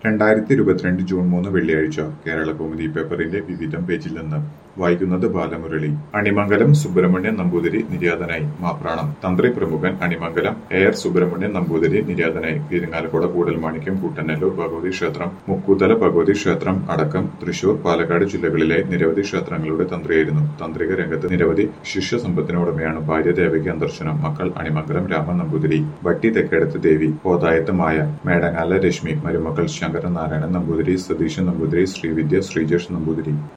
രണ്ടായിരത്തി ഇരുപത്തിരണ്ട് ജൂൺ മൂന്ന് വെള്ളിയാഴ്ച കേരള കൗമുദി പേപ്പറിന്റെ വിവിധം പേജിൽ നിന്ന് വായിക്കുന്നത് ബാലമുരളി അണിമംഗലം സുബ്രഹ്മണ്യൻ നമ്പൂതിരി നിര്യാതനായി മാപ്രാണം തന്ത്രി പ്രമുഖൻ അണിമംഗലം എയർ സുബ്രഹ്മണ്യൻ നമ്പൂതിരി നിര്യാതനായി പീരിങ്ങാലക്കുട കൂടൽമാണിക്യം കൂട്ടനല്ലൂർ ഭഗവതി ക്ഷേത്രം മുക്കൂതല ഭഗവതി ക്ഷേത്രം അടക്കം തൃശൂർ പാലക്കാട് ജില്ലകളിലെ നിരവധി ക്ഷേത്രങ്ങളുടെ തന്ത്രിയായിരുന്നു താന്ത്രിക രംഗത്ത് നിരവധി ശിഷ്യസമ്പത്തിന് ഉടമയാണ് ഭാര്യ ദേവകി അന്തർശനം മക്കൾ അണിമംഗലം രാമൻ നമ്പൂതിരി വട്ടി തെക്കേടത്ത് ദേവി പോതായത്ത് മായ മേടങ്ങാല രശ്മി മരുമക്കൾ ശങ്കരൻ നാരായണൻ നമ്പൂതിരി സതീശൻ നമ്പൂതിരി ശ്രീവിദ്യ ശ്രീജേഷ് നമ്പൂതിരി